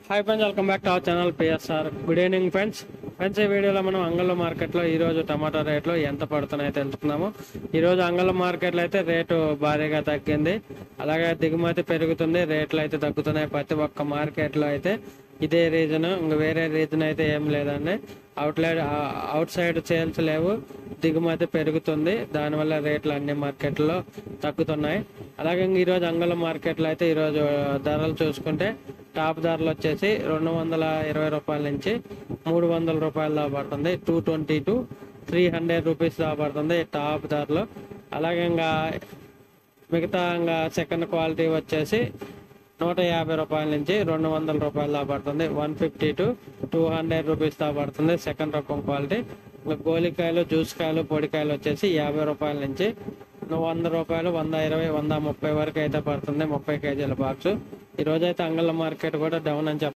hi friends welcome back to our channel PSR good evening friends friends ఈ వీడియోలో మనం అంగళ్ళ మార్కెట్లో ఈ రోజు టమాటా రేట్లు ఎంత పడుతున్నాయో తెలుసుకుందాము ఈ రోజు అంగళ్ళ మార్కెట్లో అయితే రేటు భారీగా తగ్గింది అలాగే దిగుమతి పెరుగుతుంది రేట్లు అయితే తగ్గుతున్నాయి ప్రతి ఒక్క మార్కెట్లో అయితే ఇదే రీజన్ ఇంకా వేరే రీజన్ అయితే ఏం లేదండి అవుట్లైట్ అవుట్ సైడ్ సేల్స్ లేవు దిగుమతి పెరుగుతుంది దానివల్ల రేట్లు అన్ని మార్కెట్లో తగ్గుతున్నాయి అలాగే ఇంక ఈరోజు అంగళ మార్కెట్లో అయితే ఈరోజు ధరలు చూసుకుంటే టాప్ ధరలు వచ్చేసి రెండు వందల ఇరవై రూపాయల నుంచి మూడు వందల రూపాయల దాకా పడుతుంది two twenty to three hundred rupees దాకా పడుతుంది టాప్ ధరలు అలాగే ఇంకా మిగతా ఇంకా సెకండ్ క్వాలిటీ వచ్చేసి నూట యాభై రూపాయల నుంచి రెండు వందల రూపాయల దాకా పడుతుంది one fifty to two hundred rupees దాకా పడుతుంది సెకండ్ రకం క్వాలిటీ ఇంకా గోలికాయలు జ్యూస్ కాయలు పొడికాయలు వచ్చేసి యాభై రూపాయల నుంచి వంద రూపాయలు వంద ఇరవై వంద ముప్పై వరకు అయితే పడుతుంది ముప్పై కేజీల బాక్స్ ఈ రోజు అయితే అంగళ్ళ మార్కెట్ కూడా డౌన్ అని చెప్పాలి